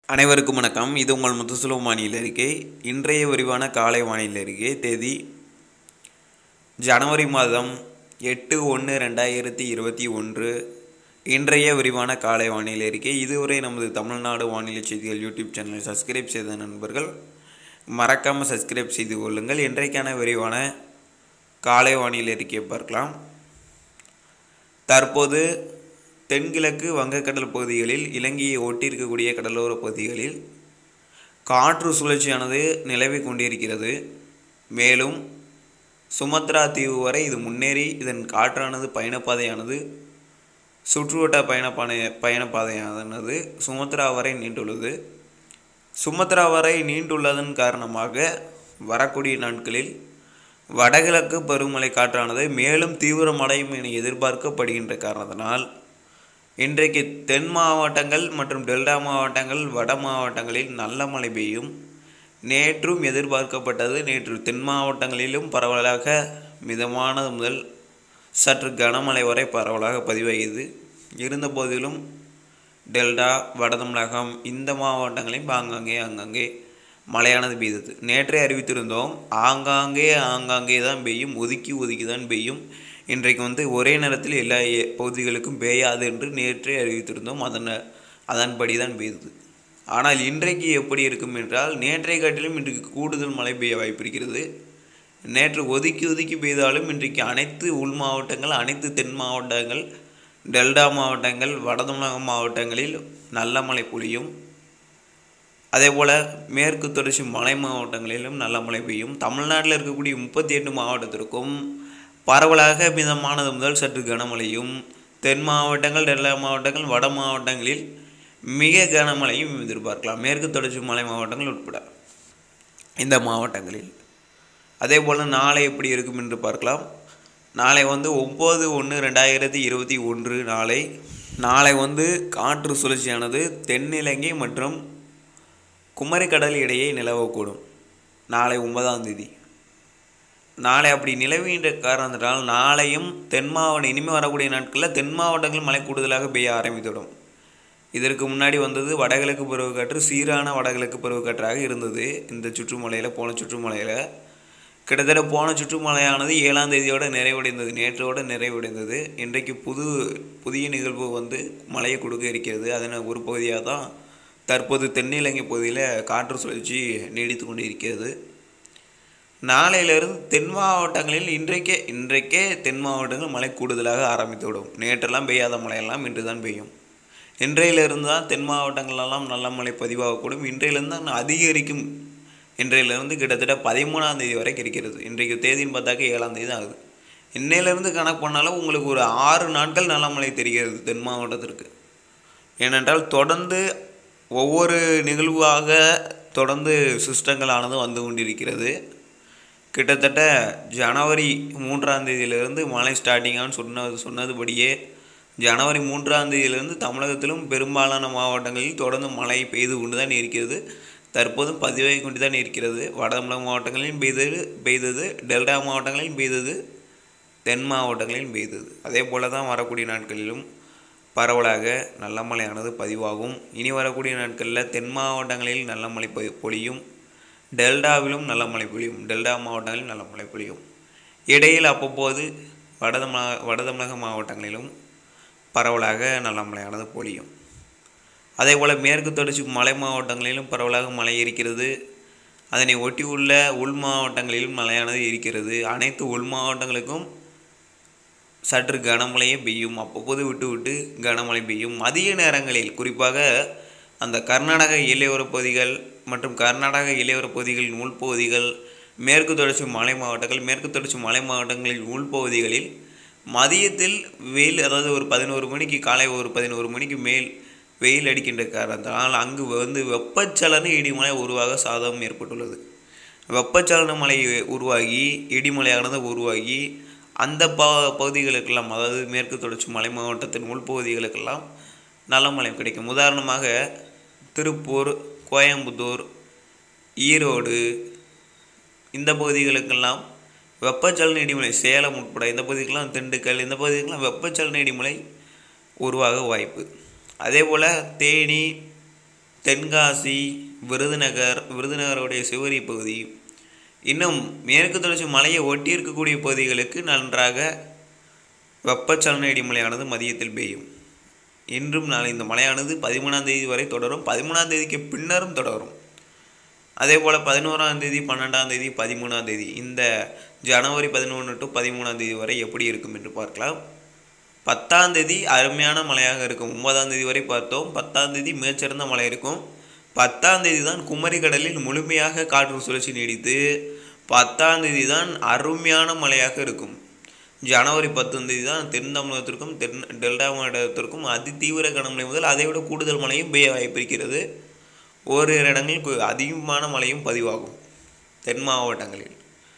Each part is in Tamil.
அனைவருக்கும் வணக்கம் இது உங்கள் முத்துசுலோ வானிலை அறிக்கை இன்றைய விரிவான காலை வானிலை அறிக்கை தேதி ஜனவரி மாதம் எட்டு ஒன்று ரெண்டாயிரத்தி இருபத்தி ஒன்று இன்றைய விரிவான காலை வானிலை அறிக்கை இதுவரை நமது தமிழ்நாடு வானிலை செய்திகள் யூடியூப் சேனலை சப்ஸ்கிரைப் செய்த நண்பர்கள் மறக்காமல் சப்ஸ்கிரைப் செய்து கொள்ளுங்கள் இன்றைக்கான விரிவான காலை வானிலை அறிக்கையை பார்க்கலாம் தற்போது தென்கிழக்கு வங்கக்கடல் பகுதிகளில் இலங்கையை ஒட்டியிருக்கக்கூடிய கடலோர பகுதிகளில் காற்று சுழற்சியானது நிலவி கொண்டிருக்கிறது மேலும் சுமத்ரா தீவு வரை இது முன்னேறி இதன் காற்றானது பயணப்பாதையானது சுற்றுவட்ட பயணப்பாதை பயணப்பாதையானது சுமத்ரா வரை நீண்டுள்ளது சுமத்ரா வரை நீண்டுள்ளதன் காரணமாக வரக்கூடிய நாட்களில் வடகிழக்கு பருவமழை காற்றானது மேலும் தீவிரமடையும் என எதிர்பார்க்கப்படுகின்ற காரணத்தினால் இன்றைக்கு தென் மாவட்டங்கள் மற்றும் டெல்டா மாவட்டங்கள் வட மாவட்டங்களில் நல்ல மழை பெய்யும் நேற்றும் எதிர்பார்க்கப்பட்டது நேற்று தென் மாவட்டங்களிலும் பரவலாக மிதமானது முதல் சற்று கனமழை வரை பரவலாக பதிவாகியது இருந்த போதிலும் டெல்டா வட தமிழகம் இந்த மாவட்டங்களையும் ஆங்காங்கே ஆங்காங்கே மழையானது பெய்தது நேற்றே அறிவித்திருந்தோம் ஆங்காங்கே ஆங்காங்கே தான் பெய்யும் ஒதுக்கி ஒதுக்கி தான் பெய்யும் இன்றைக்கு வந்து ஒரே நேரத்தில் எல்லா ஏ- பகுதிகளுக்கும் பெய்யாது என்று நேற்றே அறிவித்திருந்தோம் அதன் அதன்படி தான் பெய்தது ஆனால் இன்றைக்கு எப்படி இருக்கும் என்றால் நேற்றை காட்டிலும் இன்றைக்கு கூடுதல் மழை பெய்ய வாய்ப்பு இருக்கிறது நேற்று ஒதுக்கி ஒதுக்கி பெய்தாலும் இன்றைக்கு அனைத்து உள் மாவட்டங்கள் அனைத்து தென் மாவட்டங்கள் டெல்டா மாவட்டங்கள் வட தமிழக மாவட்டங்களில் நல்ல மழை பொழியும் அதேபோல் மேற்கு தொடர்ச்சி மலை மாவட்டங்களிலும் நல்ல மழை பெய்யும் தமிழ்நாட்டில் இருக்கக்கூடிய முப்பத்தி எட்டு மாவட்டத்திற்கும் பரவலாக மிதமானது முதல் சற்று கனமழையும் தென் மாவட்டங்கள் டெல்டா மாவட்டங்கள் வட மாவட்டங்களில் மிக கனமழையும் எதிர்பார்க்கலாம் மேற்கு தொடர்ச்சி மலை மாவட்டங்கள் உட்பட இந்த மாவட்டங்களில் அதே போல் நாளை எப்படி இருக்கும் என்று பார்க்கலாம் நாளை வந்து ஒம்பது ஒன்று ரெண்டாயிரத்தி இருபத்தி ஒன்று நாளை நாளை வந்து காற்று சுழற்சியானது தென்னிலங்கை மற்றும் குமரிக்கடல் இடையே நிலவக்கூடும் நாளை ஒன்பதாம் தேதி நாளை அப்படி நிலவுகின்ற காரணத்தினால் நாளையும் தென் மாவட்டம் இனிமேல் வரக்கூடிய நாட்களில் தென் மாவட்டங்கள் மழை கூடுதலாக பெய்ய ஆரம்பித்துவிடும் இதற்கு முன்னாடி வந்தது வடகிழக்கு பருவக்காற்று சீரான வடகிழக்கு பருவக்காற்றாக இருந்தது இந்த சுற்றுமலையில் போன சுற்றுமலையில் கிட்டத்தட்ட போன சுற்றுமலையானது ஏழாம் தேதியோட நிறைவடைந்தது நேற்றோடு நிறைவடைந்தது இன்றைக்கு புது புதிய நிகழ்வு வந்து மழையை கொடுக்க இருக்கிறது அதன் ஒரு பகுதியாக தான் தற்போது தென்னிலங்கை பகுதியில் காற்று சுழற்சி நீடித்து கொண்டு இருக்கிறது நாளையிலிருந்து தென் மாவட்டங்களில் இன்றைக்கே இன்றைக்கே தென் மாவட்டங்கள் மழை கூடுதலாக ஆரம்பித்துவிடும் நேற்றெல்லாம் பெய்யாத மழையெல்லாம் இன்று தான் பெய்யும் இன்றையிலிருந்து தான் தென் மாவட்டங்களெல்லாம் நல்ல மழை பதிவாகக்கூடும் இன்றையிலிருந்து தான் அதிகரிக்கும் இன்றையிலிருந்து கிட்டத்தட்ட பதிமூணாம் தேதி வரைக்கும் இருக்கிறது இன்றைக்கு தேதின்னு பார்த்தாக்க ஏழாம் தேதி தான் ஆகுது இன்னையிலிருந்து கணக்கு பண்ணாலும் உங்களுக்கு ஒரு ஆறு நாட்கள் நல்ல மழை தெரிகிறது தென் மாவட்டத்திற்கு ஏனென்றால் தொடர்ந்து ஒவ்வொரு நிகழ்வாக தொடர்ந்து சிஸ்டங்களானது வந்து கொண்டிருக்கிறது கிட்டத்தட்ட ஜனவரி மூன்றாம் தேதியிலிருந்து மழை ஸ்டார்டிங்கான்னு சொன்னது சொன்னதுபடியே ஜனவரி மூன்றாம் தேதியிலிருந்து தமிழகத்திலும் பெரும்பாலான மாவட்டங்களில் தொடர்ந்து மழை பெய்து கொண்டு தான் இருக்கிறது தற்போதும் பதிவாகி கொண்டு தான் இருக்கிறது வட தமிழக மாவட்டங்களிலும் பெய்தது பெய்தது டெல்டா மாவட்டங்களிலும் பெய்தது தென் மாவட்டங்களிலும் பெய்தது அதே போல தான் வரக்கூடிய நாட்களிலும் பரவலாக நல்ல மழையானது பதிவாகும் இனி வரக்கூடிய நாட்களில் தென் மாவட்டங்களில் நல்ல மழை பொ- பொழியும் டெல்டாவிலும் நல்ல மழை பொழியும் டெல்டா மாவட்டங்களிலும் நல்ல மழை பொழியும் இடையில் அவ்வப்போது வட தமிழக வட தமிழக மாவட்டங்களிலும் பரவலாக நல்ல மழையானது பொழியும் அதே போல் மேற்கு தொடர்ச்சி மலை மாவட்டங்களிலும் பரவலாக மழை இருக்கிறது அதனை ஒட்டி உள்ள உள் மாவட்டங்களிலும் மழையானது இருக்கிறது அனைத்து உள் மாவட்டங்களுக்கும் சற்று கனமழையே பெய்யும் அவ்வப்போது விட்டு விட்டு கனமழை பெய்யும் மதிய நேரங்களில் குறிப்பாக அந்த கர்நாடக எல்லையோரப் பகுதிகள் மற்றும் கர்நாடக எல்லையோரப் பகுதிகளின் உள்பகுதிகள் மேற்கு தொடர்ச்சி மலை மாவட்டங்கள் மேற்கு தொடர்ச்சி மலை மாவட்டங்களின் உள்பகுதிகளில் மதியத்தில் வெயில் அதாவது ஒரு பதினோரு மணிக்கு காலை ஒரு பதினோரு மணிக்கு மேல் வெயில் அடிக்கின்ற காரணத்தினால் அங்கு வந்து வெப்பச்சலன இடிமலை உருவாக சாதகம் ஏற்பட்டுள்ளது வெப்பச்சலன மழை உருவாகி இடிமலையானது உருவாகி அந்த ப பகுதிகளுக்கெல்லாம் அதாவது மேற்கு தொடர்ச்சி மலை மாவட்டத்தின் உள்பகுதிகளுக்கெல்லாம் நல்ல மழை கிடைக்கும் உதாரணமாக திருப்பூர் கோயம்புத்தூர் ஈரோடு இந்த பகுதிகளுக்கெல்லாம் வெப்பச்சலன இடிமலை சேலம் உட்பட இந்த பகுதிக்கெல்லாம் திண்டுக்கல் இந்த பகுதிக்கெல்லாம் வெப்பச்சலன இடிமலை உருவாக வாய்ப்பு அதே போல் தேனி தென்காசி விருதுநகர் விருதுநகருடைய சிவரி பகுதி இன்னும் மேற்கு தொடர்ச்சி மலையை ஒட்டி இருக்கக்கூடிய பகுதிகளுக்கு நன்றாக வெப்பச்சலன இடிமலையானது மதியத்தில் பெய்யும் இன்றும் நாளை இந்த மழையானது பதிமூணாம் தேதி வரை தொடரும் பதிமூணாம் தேதிக்கு பின்னரும் தொடரும் அதே போல் பதினோராம் தேதி பன்னெண்டாம் தேதி பதிமூணாம் தேதி இந்த ஜனவரி பதினொன்று டு பதிமூணாம் தேதி வரை எப்படி இருக்கும் என்று பார்க்கலாம் பத்தாம் தேதி அருமையான மழையாக இருக்கும் ஒன்பதாம் தேதி வரை பார்த்தோம் பத்தாம் தேதி மிகச்சிறந்த மழை இருக்கும் பத்தாம் தேதி தான் குமரி கடலில் முழுமையாக காற்று சுழற்சி நீடித்து பத்தாம் தேதி தான் அருமையான மழையாக இருக்கும் ஜனவரி பத்தாம் தேதி தான் தென் தமிழகத்திற்கும் தென் டெல்டா மாவட்டத்திற்கும் அதி தீவிர கனமழை முதல் அதை விட கூடுதல் மழையும் பெய்ய வாய்ப்பிருக்கிறது ஓரிரு இடங்களில் கு- அதிகமான மழையும் பதிவாகும் தென் மாவட்டங்களில்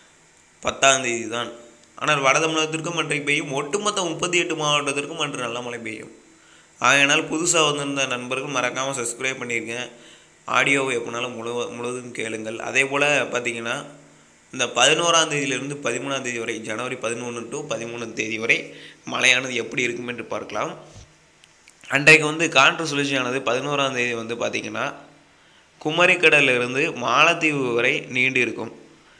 பத்தாம் தேதி தான் ஆனால் வட தமிழகத்திற்கும் அன்றைக்கு பெய்யும் ஒட்டுமொத்த முப்பத்தி எட்டு மாவட்டத்திற்கும் அன்று நல்ல மழை பெய்யும் ஆகையினால் புதுசாக வந்திருந்த நண்பர்கள் மறக்காமல் சப்ஸ்கிரைப் பண்ணிருங்க ஆடியோவை எப்போனாலும் முழு முழுவதும் கேளுங்கள் அதே போல் பார்த்தீங்கன்னா இந்த பதினோராம் தேதியிலிருந்து பதிமூணாம் தேதி வரை ஜனவரி பதினொன்று டு பதிமூணாம் தேதி வரை மழையானது எப்படி இருக்கும் என்று பார்க்கலாம் அன்றைக்கு வந்து காற்று சுழற்சியானது பதினோராம் தேதி வந்து பார்த்திங்கன்னா குமரிக்கடலிலிருந்து மாலத்தீவு வரை நீண்டு இருக்கும்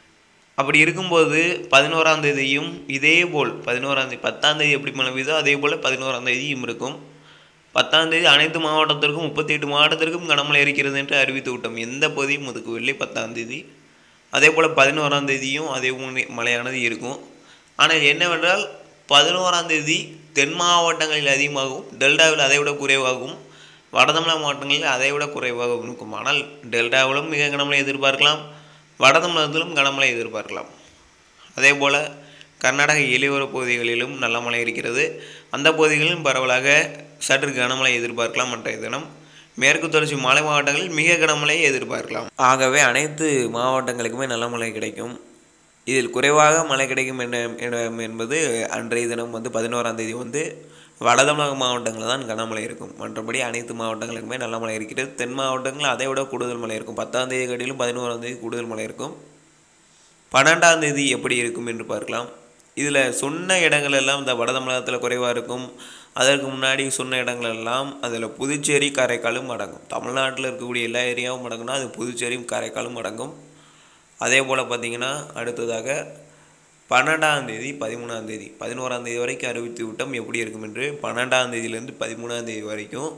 அப்படி இருக்கும்போது பதினோராம் தேதியும் இதே போல் பதினோராம் தேதி பத்தாம் தேதி எப்படி மழை பெய்யுதோ அதே போல் பதினோராம் தேதியும் இருக்கும் பத்தாம் தேதி அனைத்து மாவட்டத்திற்கும் முப்பத்தி எட்டு மாவட்டத்திற்கும் கனமழை இருக்கிறது என்று அறிவித்து விட்டோம் எந்த பகுதியும் ஒதுக்கவில்லை பத்தாம் தேதி அதே போல் பதினோராம் தேதியும் அதே போல மழையானது இருக்கும் ஆனால் என்னவென்றால் பதினோராம் தேதி தென் மாவட்டங்களில் அதிகமாகவும் டெல்டாவில் அதை விட குறைவாகவும் வட தமிழக மாவட்டங்களில் அதை விட குறைவாகவும் இருக்கும் ஆனால் டெல்டாவிலும் மிக கனமழை எதிர்பார்க்கலாம் வட தமிழகத்திலும் கனமழை எதிர்பார்க்கலாம் அதே போல் கர்நாடக இலையோர பகுதிகளிலும் நல்ல மழை இருக்கிறது அந்த பகுதிகளிலும் பரவலாக சற்று கனமழை எதிர்பார்க்கலாம் அன்றைய தினம் மேற்கு தொடர்ச்சி மலை மாவட்டங்களில் மிக கனமழையை எதிர்பார்க்கலாம் ஆகவே அனைத்து மாவட்டங்களுக்குமே நல்ல மழை கிடைக்கும் இதில் குறைவாக மழை கிடைக்கும் என்ன என்ன- என்பது அன்றைய தினம் வந்து பதினோராம் தேதி வந்து வட தமிழக மாவட்டங்களில் தான் கனமழை இருக்கும் மற்றபடி அனைத்து மாவட்டங்களுக்குமே நல்ல மழை இருக்கிறது தென் மாவட்டங்களில் அதை விட கூடுதல் மழை இருக்கும் பத்தாம் தேதி கட்டிலும் பதினோராம் தேதி கூடுதல் மழை இருக்கும் பன்னெண்டாம் தேதி எப்படி இருக்கும் என்று பார்க்கலாம் இதில் சொன்ன இடங்கள் எல்லாம் இந்த வட தமிழகத்தில் குறைவாக இருக்கும் அதற்கு முன்னாடி சொன்ன இடங்கள் எல்லாம் அதில் புதுச்சேரி காரைக்காலும் அடங்கும் தமிழ்நாட்டில் இருக்கக்கூடிய எல்லா ஏரியாவும் அடங்குனா அது புதுச்சேரியும் காரைக்காலும் அடங்கும் அதே போல் பார்த்தீங்கன்னா அடுத்ததாக பன்னெண்டாம் தேதி பதிமூணாம் தேதி பதினோராம் தேதி வரைக்கும் அறிவித்து விட்டோம் எப்படி இருக்கும் என்று பன்னெண்டாம் தேதியிலேருந்து பதிமூணாம் தேதி வரைக்கும்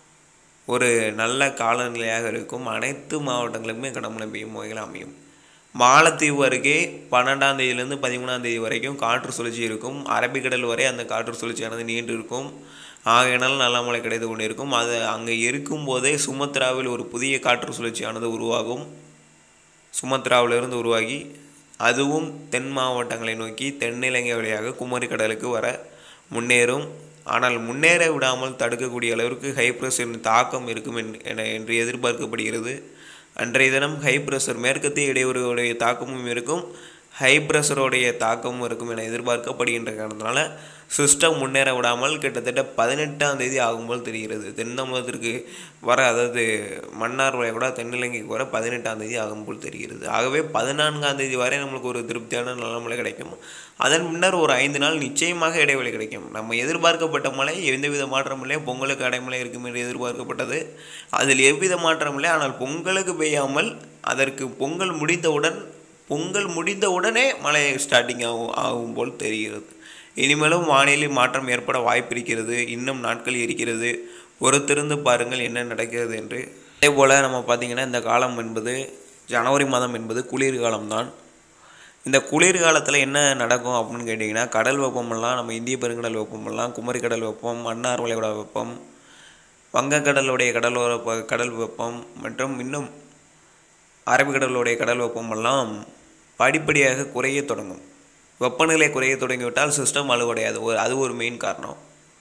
ஒரு நல்ல காலநிலையாக இருக்கும் அனைத்து மாவட்டங்களுக்குமே கனமழை பெய்யும் வகையில் அமையும் மாலத்தீவு அருகே பன்னெண்டாம் தேதியிலேருந்து பதிமூணாம் தேதி வரைக்கும் காற்று சுழற்சி இருக்கும் அரபிக்கடல் வரை அந்த காற்று சுழற்சியானது நீண்டு இருக்கும் ஆகையினால் நல்ல மழை கிடைத்து கொண்டிருக்கும் அது அங்கே இருக்கும்போதே சுமத்ராவில் ஒரு புதிய காற்று சுழற்சியானது உருவாகும் சுமத்ராவிலிருந்து உருவாகி அதுவும் தென் மாவட்டங்களை நோக்கி தென்னிலங்கை வழியாக குமரி கடலுக்கு வர முன்னேறும் ஆனால் முன்னேற விடாமல் தடுக்கக்கூடிய அளவிற்கு ஹை ப்ரெஷரின் தாக்கம் இருக்கும் என்- என என்று எதிர்பார்க்கப்படுகிறது அன்றைய தினம் ஹை ப்ரெஷர் மேற்கத்திய இடையூறுகளுடைய தாக்கமும் இருக்கும் ஹை ப்ரெஷருடைய தாக்கமும் இருக்கும் என எதிர்பார்க்கப்படுகின்ற காரணத்தினால சிஸ்டம் முன்னேற விடாமல் கிட்டத்தட்ட பதினெட்டாம் தேதி ஆகும்போல் தெரிகிறது தென் தமிழகத்திற்கு வர அதாவது மன்னார் வளைகுடா தென்னிலங்கைக்கு வர பதினெட்டாம் தேதி ஆகும்போல் தெரிகிறது ஆகவே பதினான்காம் தேதி வரை நம்மளுக்கு ஒரு திருப்தியான நல்ல மழை கிடைக்கும் அதன் பின்னர் ஒரு ஐந்து நாள் நிச்சயமாக இடைவெளி கிடைக்கும் நம்ம எதிர்பார்க்கப்பட்ட மழை எந்தவித மாற்றமும் இல்லை பொங்கலுக்கு அடைமழை இருக்கும் என்று எதிர்பார்க்கப்பட்டது அதில் எவ்வித மாற்றமும் இல்லை ஆனால் பொங்கலுக்கு பெய்யாமல் அதற்கு பொங்கல் முடிந்தவுடன் பொங்கல் முடிந்த உடனே மழை ஸ்டார்டிங் ஆகும் ஆகும் போல் தெரிகிறது இனிமேலும் வானிலை மாற்றம் ஏற்பட வாய்ப்பு இருக்கிறது இன்னும் நாட்கள் இருக்கிறது பொறுத்திருந்து பாருங்கள் என்ன நடக்கிறது என்று அதே போல் நம்ம பார்த்திங்கன்னா இந்த காலம் என்பது ஜனவரி மாதம் என்பது குளிர்காலம்தான் இந்த குளிர்காலத்தில் என்ன நடக்கும் அப்படின்னு கேட்டிங்கன்னா கடல் வெப்பமெல்லாம் நம்ம இந்திய பெருங்கடல் வெப்பமெல்லாம் குமரிக்கடல் வெப்பம் மன்னார் வளைகுடா வெப்பம் வங்கக்கடலுடைய கடலோர ப- கடல் வெப்பம் மற்றும் இன்னும் அரபிக்கடலுடைய கடல் வெப்பமெல்லாம் படிப்படியாக குறைய தொடங்கும் வெப்பநிலை குறைய தொடங்கிவிட்டால் சிஸ்டம் வலுவடையாது ஒரு அது ஒரு மெயின் காரணம்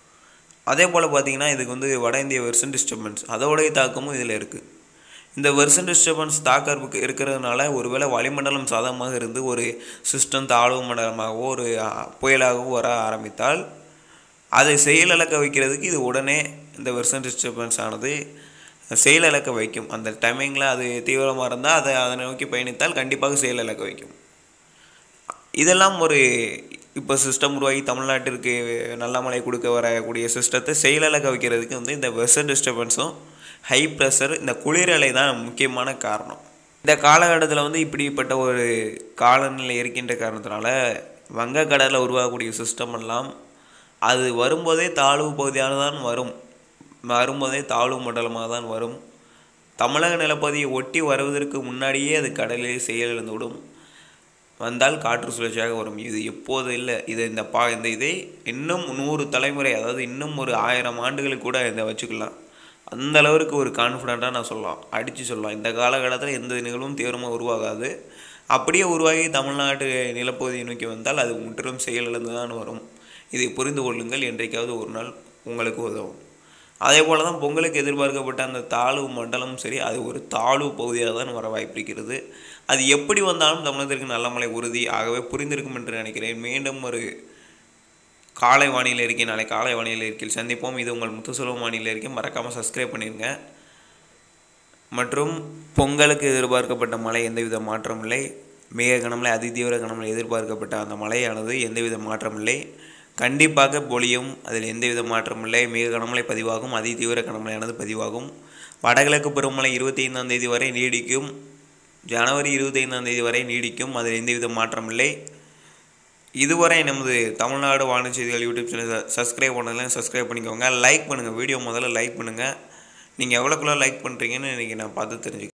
அதே போல் பார்த்தீங்கன்னா இதுக்கு வந்து வட இந்திய வெர்சன் டிஸ்டர்பன்ஸ் அதோடைய தாக்கமும் இதில் இருக்குது இந்த வெர்சன் டிஸ்டர்பன்ஸ் தாக்கம் இருக்கு- இருக்கிறதுனால ஒருவேளை வளிமண்டலம் சாதகமாக இருந்து ஒரு சிஸ்டம் தாழ்வு மண்டலமாகவோ ஒரு அ, புயலாகவோ வர ஆரம்பித்தால் அதை செயலிழக்க வைக்கிறதுக்கு இது உடனே இந்த வெர்சன் டிஸ்டர்பன்ஸ் ஆனது செயலிழக்க வைக்கும் அந்த டைமிங்கில் அது தீவிரமாக இருந்தால் அதை அதனை நோக்கி பயணித்தால் கண்டிப்பாக செயலிழக்க வைக்கும் இதெல்லாம் ஒரு இப்போ சிஸ்டம் உருவாகி தமிழ்நாட்டிற்கு நல்ல மழை கொடுக்க வரக்கூடிய சிஸ்டத்தை செயலிழக்க வைக்கிறதுக்கு வந்து இந்த வெர்சன் டிஸ்டர்பன்ஸும் ஹை ப்ரெஷர் இந்த குளிரலை தான் முக்கியமான காரணம் இந்த காலகட்டத்தில் வந்து இப்படிப்பட்ட ஒரு காலநிலை இருக்கின்ற காரணத்தினால வங்கக்கடலில் உருவாகக்கூடிய சிஸ்டம் எல்லாம் அது வரும்போதே தாழ்வு பகுதியாக தான் வரும் வரும்போதே தாழ்வு மண்டலமாக தான் வரும் தமிழக நிலப்பகுதியை ஒட்டி வருவதற்கு முன்னாடியே அது கடலில் செயலிழந்து விடும் வந்தால் காற்று சுழற்சியாக வரும் இது எப்போது இல்லை இது இந்த பா இந்த இதை இன்னும் நூறு தலைமுறை அதாவது இன்னும் ஒரு ஆயிரம் ஆண்டுகளுக்கு கூட இதை வச்சுக்கலாம் அந்த அளவுக்கு ஒரு கான்ஃபிடண்ட்டாக நான் சொல்லலாம் அடித்து சொல்லலாம் இந்த காலகட்டத்தில் எந்த நிகழ்வும் தீவிரமாக உருவாகாது அப்படியே உருவாகி தமிழ்நாட்டு நிலப்பகுதியை நோக்கி வந்தால் அது முற்றிலும் செயலிழந்து தான் வரும் இதை புரிந்து கொள்ளுங்கள் என்றைக்காவது ஒரு நாள் உங்களுக்கு உதவும் அதே போல் தான் பொங்கலுக்கு எதிர்பார்க்கப்பட்ட அந்த தாழ்வு மண்டலம் சரி அது ஒரு தாழ்வு பகுதியாக தான் வர வாய்ப்பிருக்கிறது அது எப்படி வந்தாலும் தமிழகத்திற்கு நல்ல மழை உறுதி ஆகவே புரிந்திருக்கும் என்று நினைக்கிறேன் மீண்டும் ஒரு காலை வானிலை இருக்கை நாளை காலை வானிலை இருக்கையில் சந்திப்போம் இது உங்கள் முத்துசெல்வம் வானிலை இருக்கை மறக்காமல் சப்ஸ்கிரைப் பண்ணிடுங்க மற்றும் பொங்கலுக்கு எதிர்பார்க்கப்பட்ட மழை எந்தவித மாற்றம் இல்லை மிக கனமழை அதிதீவிர கனமழை எதிர்பார்க்கப்பட்ட அந்த மழையானது எந்தவித மாற்றம் இல்லை கண்டிப்பாக பொழியும் அதில் எந்தவித மாற்றம் இல்லை மிக கனமழை பதிவாகும் அதிதீவிர கனமழையானது பதிவாகும் வடகிழக்கு பருவமழை இருபத்தி ஐந்தாம் தேதி வரை நீடிக்கும் ஜனவரி இருபத்தி ஐந்தாம் தேதி வரை நீடிக்கும் அதில் எந்தவித மாற்றம் இல்லை இதுவரை நமது தமிழ்நாடு வானிலை செய்திகள் யூடியூப் சேனல் சப்ஸ்கிரைப் பண்ணதெல்லாம் சப்ஸ்கிரைப் பண்ணிக்கோங்க லைக் பண்ணுங்கள் வீடியோ முதல்ல லைக் பண்ணுங்கள் நீங்கள் எவ்வளோக்குள்ள லைக் பண்ணுறீங்கன்னு இன்றைக்கி நான் பார்த்து தெரிஞ்சுக்கிறேன்